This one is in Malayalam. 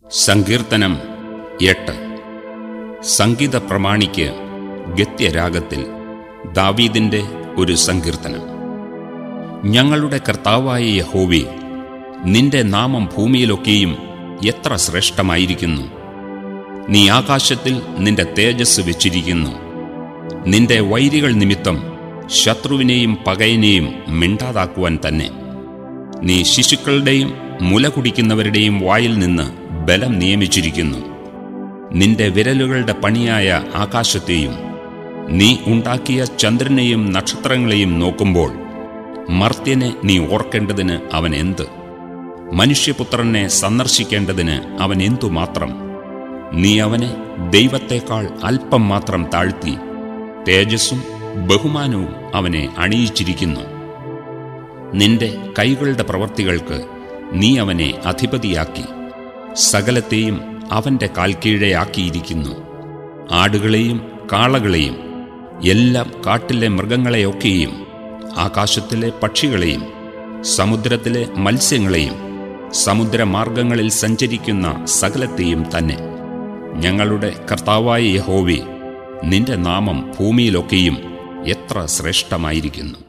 സങ്കീർത്തനം എട്ട് സംഗീത പ്രമാണിക്ക് ഗത്യരാഗത്തിൽ ദാവീദിന്റെ ഒരു സങ്കീർത്തനം ഞങ്ങളുടെ കർത്താവായ യഹോവേ നിന്റെ നാമം ഭൂമിയിലൊക്കെയും എത്ര ശ്രേഷ്ഠമായിരിക്കുന്നു നീ ആകാശത്തിൽ നിന്റെ തേജസ് വെച്ചിരിക്കുന്നു നിന്റെ വൈരികൾ നിമിത്തം ശത്രുവിനെയും പകയനെയും മിണ്ടാതാക്കുവാൻ തന്നെ നീ ശിശുക്കളുടെയും മുല കുടിക്കുന്നവരുടെയും വായിൽ നിന്ന് ബലം നിയമിച്ചിരിക്കുന്നു നിന്റെ വിരലുകളുടെ പണിയായ ആകാശത്തെയും നീ ഉണ്ടാക്കിയ ചന്ദ്രനെയും നക്ഷത്രങ്ങളെയും നോക്കുമ്പോൾ മർത്യനെ നീ ഓർക്കേണ്ടതിന് അവൻ എന്ത് മനുഷ്യപുത്രനെ സന്ദർശിക്കേണ്ടതിന് അവൻ എന്തുമാത്രം നീ അവനെ ദൈവത്തേക്കാൾ അല്പം മാത്രം താഴ്ത്തി തേജസ്സും ബഹുമാനവും അവനെ അണിയിച്ചിരിക്കുന്നു നിന്റെ കൈകളുടെ പ്രവർത്തികൾക്ക് നീ അവനെ അധിപതിയാക്കി സകലത്തെയും അവന്റെ കാൽക്കീഴെയാക്കിയിരിക്കുന്നു ആടുകളെയും കാളകളെയും എല്ലാം കാട്ടിലെ മൃഗങ്ങളെയൊക്കെയും ആകാശത്തിലെ പക്ഷികളെയും സമുദ്രത്തിലെ മത്സ്യങ്ങളെയും സമുദ്രമാർഗങ്ങളിൽ സഞ്ചരിക്കുന്ന സകലത്തെയും തന്നെ ഞങ്ങളുടെ കർത്താവായ യഹോവേ നിന്റെ നാമം ഭൂമിയിലൊക്കെയും എത്ര ശ്രേഷ്ഠമായിരിക്കുന്നു